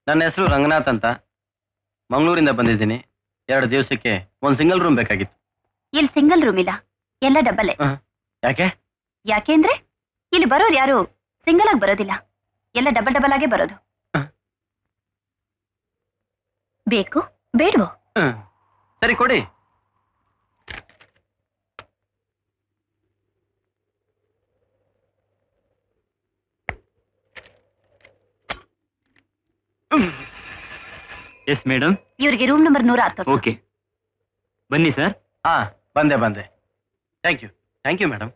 ನನ್ನ ಹೆಸರು ರಂಗನಾಥ್ ಅಂತ ಮಂಗಳೂರಿಂದ ಬಂದಿದ್ದೀನಿ ಎರಡು ದಿವಸಕ್ಕೆ ಒಂದು ಸಿಂಗಲ್ ರೂಮ್ ಬೇಕಾಗಿತ್ತು ಇಲ್ಲಿ ಸಿಂಗಲ್ ರೂಮ್ ಇಲ್ಲ ಎಲ್ಲ ಡಬ್ಬಲೆ ಯಾಕೆ ಯಾಕೆಂದ್ರೆ ಇಲ್ಲಿ ಬರೋರು ಯಾರು ಸಿಂಗಲ್ ಆಗಿ ಬರೋದಿಲ್ಲ ಎಲ್ಲ ಡಬಲ್ ಡಬಲ್ ಆಗೇ ಬರೋದು ಹ. ಬೇಕು ಬೇಡವೋ ಹ್ಮ್. ಸರಿ ಕೊಡಿ ಎಸ್ ಮೇಡಮ್ ಇವ್ರಿಗೆ ರೂಮ್ ನಂಬರ್ ನೂರ ಆರು ತೋರ್ಸು. ಓಕೆ ಬನ್ನಿ ಸರ್ ಹಾ ಬಂದೆ ಬಂದೆ thank you thank you madam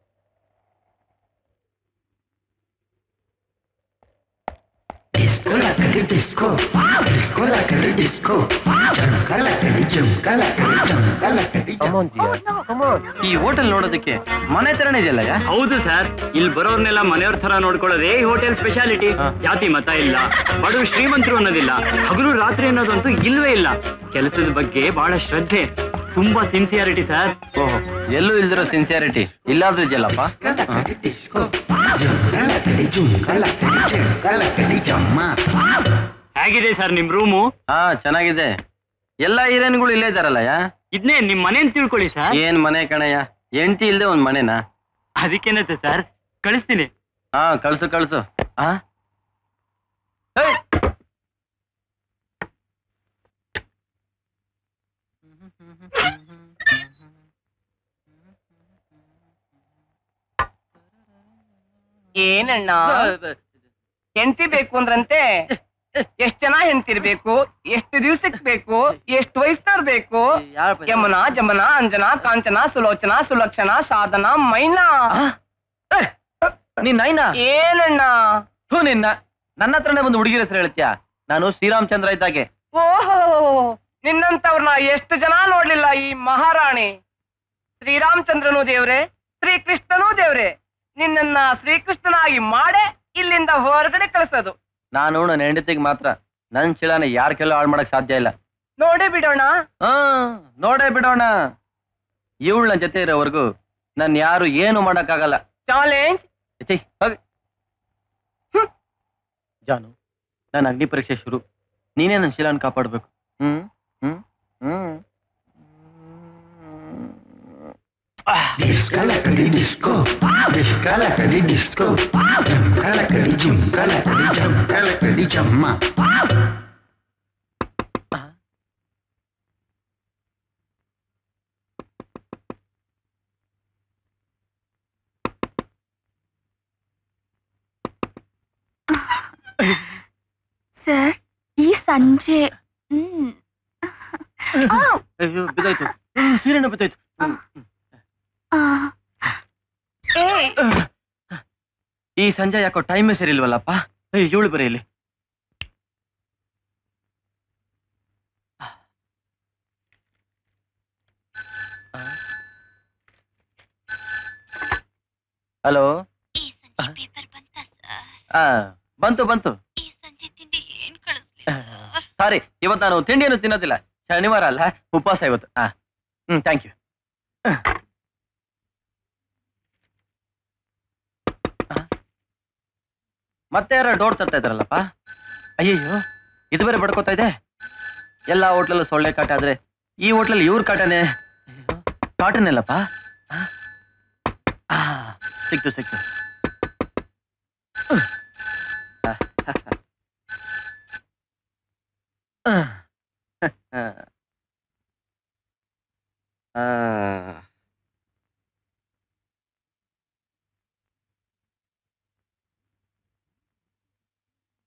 Disco la cali disco, disco la cali disco, jumka la cali jumka la cali jumka la cali ಈ ಹೋಟೆಲ್ ನೋಡೋದಕ್ಕೆ ಮನೆ ತರನೇ ಇದೆಯಲ್ಲ ಹೌದು ಸರ್ ಇಲ್ಲಿ ಬರೋರ್ನೆಲ್ಲ ಮನೆಯವ್ರ ತರ ನೋಡ್ಕೊಳ್ಳೋದೇ ಈ ಹೋಟೆಲ್ ಸ್ಪೆಷಾಲಿಟಿ ಹಾ. ಜಾತಿ ಮತ ಇಲ್ಲ ಬಡವರು ಶ್ರೀಮಂತರು ಅನ್ನೋದಿಲ್ಲ ಹಗಲು ರಾತ್ರಿ ಅನ್ನೋದಂತೂ ಇಲ್ವೇ ಇಲ್ಲ ಕೆಲಸದ ಬಗ್ಗೆ ಬಹಳ ಶ್ರದ್ಧೆ ತುಂಬಾ ಸಿನ್ಸಿಯಾರಿಟಿ ಸರ್ ಓಹೋ ಎಲ್ಲೂ ಇಲ್ದಿರೋ ಸಿನ್ಸಿಯಾರಿಟಿ ಇಲ್ಲಾದ್ರೂ ಇದೆಯಲ್ಲಪ್ಪ la cali disco, jumka la cali jumka la cali jumka la cali jamma. ಹೇಗಿದೆ ಸರ್ ನಿಮ್ ರೂಮು ಹಾ ಚೆನ್ನಾಗಿದೆ ಎಲ್ಲ ಹೀರೋಯಿನ್ಗಳು ಇಲ್ಲೇ ಇದಾರಲ್ಲ ಯಾ ಇದನ್ನೇ ನಿಮ್ ಮನೆ ಅಂತ ತಿಳ್ಕೊಳ್ಳಿ ಸರ್ ಏನ್ ಮನೆ ಕಣಯ್ಯ ಎಂಟಿ ಇಲ್ದೆ ಒಂದ್ ಮನೆನಾ ಅದಕ್ಕೇನತ್ತೆ ಸರ್ ಕಳಿಸ್ತೀನಿ ಹಾ ಕಳ್ಸು ಕಳ್ಸು ಹಾ ಏಯ್! ಏನಣ್ಣ ಹೆಂಡತಿ ಬೇಕು ಅಂದ್ರಂತೆ ಎಷ್ಟ್ ಜನ ಹೆಂಡ್ತಿರ್ಬೇಕು ಎಷ್ಟು ದಿವ್ಸಕ್ ಬೇಕು ಎಷ್ಟು ವಯಸ್ಸವ್ರು ಬೇಕು ಯಾರ್- ಯಮನ ಜಮನ ಅಂಜನ ಕಾಂಚನ ಸುಲೋಚನ ಸುಲಕ್ಷಣ ಸಾಧನ ಮೈನಾ ಆ? ಏಯ್! ನೀನ್ ನೈನಾ ಏನಣ್ಣ ಥು ನಿನ್ನ ನನ್ನ ಹತ್ರನೇ ಬಂದು ಹುಡುಗಿರ ಹೆಸರು ಹೇಳ್ತೀಯಾ ನಾನು ಶ್ರೀರಾಮಚಂದ್ರ ಇದ್ದಾಗೆ ಓಹೋ ನಿನ್ನಂತವ್ರನ್ನ ಎಷ್ಟು ಜನ ನೋಡ್ಲಿಲ್ಲ ಈ ಮಹಾರಾಣಿ ಶ್ರೀರಾಮಚಂದ್ರನೂ ದೇವ್ರೆ ಶ್ರೀಕೃಷ್ಣನೂ ದೇವ್ರೆ ನಿನ್ನನ್ನ ಶ್ರೀಕೃಷ್ಣನಾಗಿ ಮಾಡೇ ಇಲ್ಲಿಂದ ಹೊರಗಡೆ ಕಳಿಸೋದು ನಾನು ನನ್ನ ಹೆಂಡತಿಗೆ ಮಾತ್ರ ನನ್ ಚಿಳನ ಯಾರ ಕೆಲವು ಹಾಳು ಮಾಡಕ್ ಸಾಧ್ಯ ಇಲ್ಲ ನೋಡೇ ಬಿಡೋಣ ಹಾ ನೋಡೇ ಬಿಡೋಣ ಇವಳು ನನ್ನ ಜೊತೆ ಇರೋವರೆಗೂ ನನ್ ಯಾರು ಏನು ಮಾಡಕ್ಕಾಗಲ್ಲ ಚಾಲೆಂಜ್ ಛೀ, ಹೋಗಿ ಹ್ಮ್. ಜಾನು ನನ್ನ ಅಗ್ನಿ ಪರೀಕ್ಷೆ ಶುರು ನೀನೇ ನನ್ನ ಶಿಲಾನ್ ಕಾಪಾಡ್ಬೇಕು ಹ್ಮ್ ಹ್ಮ್ ಹ್ಮ್ Disco la cali disco, disco la cali disco, jumka la cali jumka la cali jumka la cali jamma. Sir ಈ ಸಂಜೆ ಹ್ಮ್ ಆ, ಅಯ್ಯೋ ಬಿದ್ದಾಯ್ತು ಹ್ಮ್, ಸೀರೆನ ಬಿದ್ದಾಯ್ತು ಹ್ಮ್, ಹ್ಮ್. ಆ. ಏ ಈ ಸಂಜೆ ಯಾಕೋ ಟೈಮೇ ಸರಿ ಇಲ್ವಲ್ಲಪ್ಪ ಇವಳು ಬರೀ ಇಲ್ಲಿ ಹಲೋ ಈ ಸಂಜೆ ಪೇಪರ್ ಬಂತ ಸರ್ ಆ ಬಂತು ಬಂತು ಈ ಸಂಜೆ ತಿಂಡಿ ಏನ್ ಕಳಿಸ್ಲಿ ಸರ್ ಸಾರಿ ಇವತ್ತು ನಾನು ತಿಂಡಿಯನ್ನು ತಿನ್ನೋದಿಲ್ಲ ಶನಿವಾರ ಅಲ್ಲ ಉಪವಾಸ ಇವತ್ತು ಹಾ ಹ್ಮ್ ಥ್ಯಾಂಕ್ ಯು ಮತ್ತೆ ಯಾರೋ ಡೋರ್ ತರ್ತಾ ಇದಾರಲ್ಲಪ್ಪ ಅಯ್ಯಯ್ಯೋ ಇದು ಬೇರೆ ಬಡ್ಕೋತಾ ಇದೆ ಎಲ್ಲ ಹೋಟ್ಲಲ್ಲೂ ಸೊಳ್ಳೆ ಕಾಟ ಆದ್ರೆ ಈ ಹೋಟ್ಲಲ್ಲಿ ಇವ್ರ ಕಾಟನೇ ಅಯ್ಯೋ, ಕಾಟನ್ ಎಲ್ಲಪ್ಪ ಆ? ಆ, ಸಿಕ್ತು ಸಿಕ್ತು ಉಹ್. ಆ, ಹ, ಹ. ಆ. ಆ.